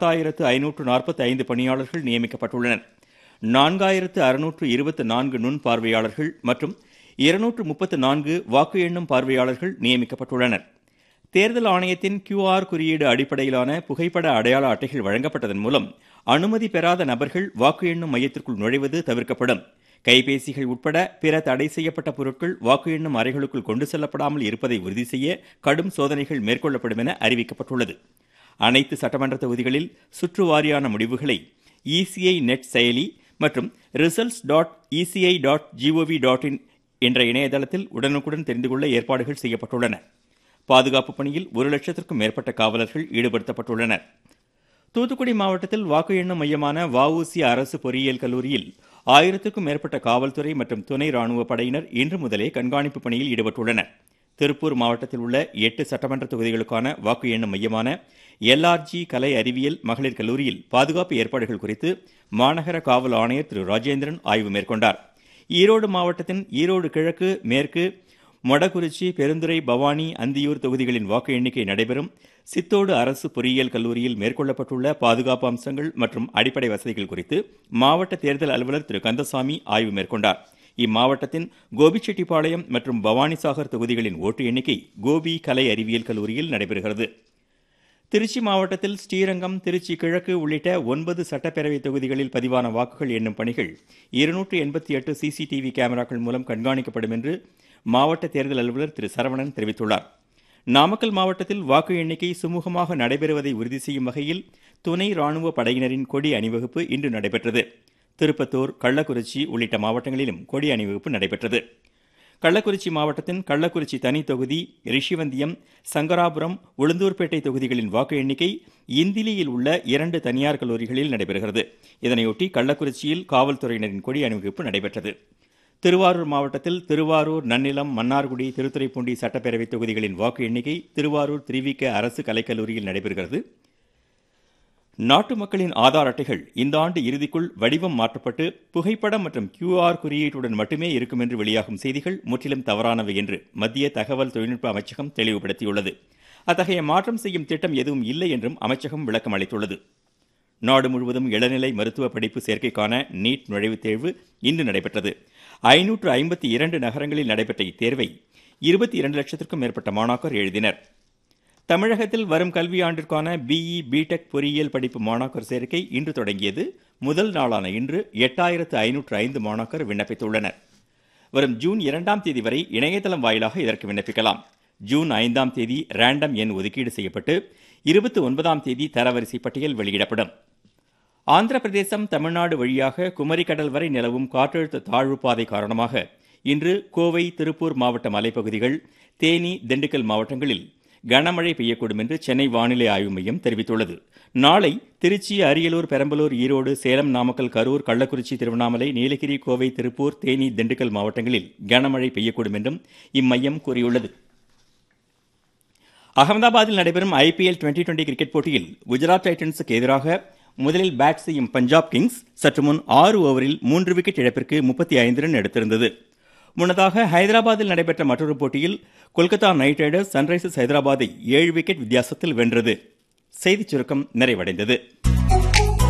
பத்தாயிரத்து ஐநூற்று நாற்பத்தி ஐந்து பணியாளர்கள் நியமிக்கப்பட்டுள்ளனர் நான்காயிரத்து அறுநூற்று இருபத்தி நான்கு நுண் பார்வையாளர்கள் மற்றும் இருநூற்று முப்பத்து நான்கு வாக்கு எண்ணும் பார்வையாளர்கள் நியமிக்கப்பட்டுள்ளனர் தேர்தல் ஆணையத்தின் கியூஆர் குறியீடு அடிப்படையிலான புகைப்பட அடையாள அட்டைகள் வழங்கப்பட்டதன் மூலம் அனுமதி பெறாத நபர்கள் வாக்கு எண்ணும் மையத்திற்குள் நுழைவது தவிர்க்கப்படும் கைபேசிகள் உட்பட பிற தடை செய்யப்பட்ட பொருட்கள் வாக்கு எண்ணும் அறைகளுக்குள் கொண்டு செல்லப்படாமல் இருப்பதை உறுதி செய்ய கடும் சோதனைகள் மேற்கொள்ளப்படும் என அறிவிக்கப்பட்டுள்ளது அனைத்து சட்டமன்ற தொகுதிகளில் சுற்றுவாரியான முடிவுகளை இசிஐ நெட் செயலி மற்றும் results dot ECI dot G O V dot in என்ற இணையதளத்தில் உடனுக்குடன் தெரிந்து கொள்ள ஏற்பாடுகள் செய்யப்பட்டுள்ளன பாதுகாப்பு பணியில் ஒரு லட்சத்திற்கும் மேற்பட்ட காவலர்கள் ஈடுபடுத்தப்பட்டுள்ளனர் தூத்துக்குடி மாவட்டத்தில் வாக்கு எண்ணும் மையமான வஉசி அரசு பொறியியல் கல்லூரியில் ஆயிரத்திற்கும் மேற்பட்ட காவல்துறை மற்றும் துணை ராணுவ படையினர் இன்று முதலே கண்காணிப்பு பணியில் ஈடுபட்டுள்ளனர் திருப்பூர் மாவட்டத்தில் உள்ள எட்டு சட்டமன்ற தொகுதிகளுக்கான வாக்கு எண்ணும் மையமான எல்ஆர்ஜி கலை அறிவியல் மகளிர் கல்லூரியில் பாதுகாப்பு ஏற்பாடுகள் குறித்து மாநகர காவல் ஆணையர் திரு ராஜேந்திரன் ஆய்வு மேற்கொண்டார் ஈரோடு மாவட்டத்தின் ஈரோடு கிழக்கு மேற்கு மொடகுறிச்சி பெருந்துறை பவானி அந்தியூர் தொகுதிகளின் வாக்கு எண்ணிக்கை நடைபெறும் சித்தோடு அரசு பொறியியல் கல்லூரியில் மேற்கொள்ளப்பட்டுள்ள பாதுகாப்பு அம்சங்கள் மற்றும் அடிப்படை வசதிகள் குறித்து மாவட்ட தேர்தல் அலுவலர் திரு கந்தசாமி ஆய்வு மேற்கொண்டார் இம்மாவட்டத்தின் கோபிச்செட்டிப்பாளையம் மற்றும் பவானிசாகர் தொகுதிகளின் ஓட்டு எண்ணிக்கை கோபி கலை அறிவியல் கல்லூரியில் நடைபெறுகிறது திருச்சி மாவட்டத்தில் ஸ்ரீரங்கம் திருச்சி கிழக்கு உள்ளிட்ட ஒன்பது சட்டப்பேரவை தொகுதிகளில் பதிவான வாக்குகள் எண்ணும் பணிகள் இருநூற்று எண்பத்தி எட்டு சிசிடிவி கேமராக்கள் மூலம் கண்காணிக்கப்படும் என்று மாவட்ட தேர்தல் அலுவலர் திரு சரவணன் தெரிவித்துள்ளார் நாமக்கல் மாவட்டத்தில் வாக்கு எண்ணிக்கை சுமூகமாக நடைபெறுவதை உறுதி செய்யும் வகையில் துணை ராணுவ படையினரின் கொடி அணிவகுப்பு இன்று நடைபெற்றது திருப்பத்தூர் கள்ளக்குறிச்சி உள்ளிட்ட மாவட்டங்களிலும் கொடி அணிவகுப்பு நடைபெற்றது கள்ளக்குறிச்சி மாவட்டத்தின் கள்ளக்குறிச்சி தனி தொகுதி ரிஷிவந்தியம் சங்கராபுரம் உளுந்தூர்பேட்டை தொகுதிகளின் வாக்கு எண்ணிக்கை இந்திலியில் உள்ள இரண்டு தனியார் கல்லூரிகளில் நடைபெறுகிறது இதனையொட்டி கள்ளக்குறிச்சியில் காவல்துறையினரின் கொடி அணிவகுப்பு நடைபெற்றது திருவாரூர் மாவட்டத்தில் திருவாரூர் நன்னிலம் மன்னார்குடி திருத்துறைப்பூண்டி சட்டப்பேரவை தொகுதிகளின் வாக்கு எண்ணிக்கை திருவாரூர் திருவிக அரசு கலைக்கல்லூரியில் நடைபெறுகிறது நாட்டு மக்களின் ஆதார் அட்டைகள் இந்த ஆண்டு இறுதிக்குள் வடிவம் மாற்றப்பட்டு புகைப்படம் மற்றும் கியூஆர் குறியீட்டுடன் மட்டுமே இருக்கும் என்று வெளியாகும் செய்திகள் முற்றிலும் தவறானவை என்று மத்திய தகவல் தொழில்நுட்ப அமைச்சகம் தெளிவுபடுத்தியுள்ளது அத்தகைய மாற்றம் செய்யும் திட்டம் எதுவும் இல்லை என்றும் அமைச்சகம் விளக்கம் அளித்துள்ளது நாடு முழுவதும் இளநிலை மருத்துவ படிப்பு சேர்க்கைக்கான நீட் நுழைவுத் தேர்வு இன்று நடைபெற்றது ஐநூற்று ஐம்பத்தி இரண்டு நகரங்களில் நடைபெற்ற இத்தேர்வை இருபத்தி இரண்டு லட்சத்திற்கும் மேற்பட்ட மாணாக்கர் எழுதினர் தமிழகத்தில் வரும் கல்வியாண்டிற்கான பிஇ பிடெக் பொறியியல் படிப்பு மாணாக்கர் சேர்க்கை இன்று தொடங்கியது முதல் நாளான இன்று எட்டாயிரத்து ஐநூற்று ஐந்து மாணாக்கர் விண்ணப்பித்துள்ளனர் வரும் ஜூன் இரண்டாம் தேதி வரை இணையதளம் வாயிலாக இதற்கு விண்ணப்பிக்கலாம் ஜூன் ஐந்தாம் தேதி ரேண்டம் எண் ஒதுக்கீடு செய்யப்பட்டு இருபத்தி ஒன்பதாம் தேதி தரவரிசை பட்டியல் வெளியிடப்படும் ஆந்திர பிரதேசம் தமிழ்நாடு வழியாக குமரி கடல் வரை நிலவும் காற்றழுத்த தாழ்வு பாதை காரணமாக இன்று கோவை திருப்பூர் மாவட்ட மலைப்பகுதிகள் தேனி திண்டுக்கல் மாவட்டங்களில் கனமழை பெய்யக்கூடும் என்று சென்னை வானிலை ஆய்வு மையம் தெரிவித்துள்ளது நாளை திருச்சி அரியலூர் பெரம்பலூர் ஈரோடு சேலம் நாமக்கல் கரூர் கள்ளக்குறிச்சி திருவண்ணாமலை நீலகிரி கோவை திருப்பூர் தேனி திண்டுக்கல் மாவட்டங்களில் கனமழை பெய்யக்கூடும் என்றும் இம்மையம் கூறியுள்ளது அகமதாபாத்தில் நடைபெறும் ஐபிஎல் டுவெண்டி டுவெண்டி கிரிக்கெட் போட்டியில் குஜராத் டைட்டன்ஸுக்கு எதிராக முதலில் பேட் செய்யும் பஞ்சாப் கிங்ஸ் சற்று முன் ஆறு ஓவரில் மூன்று விக்கெட் இழப்பிற்கு முப்பத்தி ஐந்து ரன் எடுத்திருந்தது முன்னதாக ஹைதராபாத்தில் நடைபெற்ற மற்றொரு போட்டியில் கொல்கத்தா நைட் ரைடர்ஸ் சன்ரைசர்ஸ் ஹைதராபாத்தை ஏழு விக்கெட் வித்தியாசத்தில் வென்றது செய்திச் சுருக்கம் நிறைவடைந்தது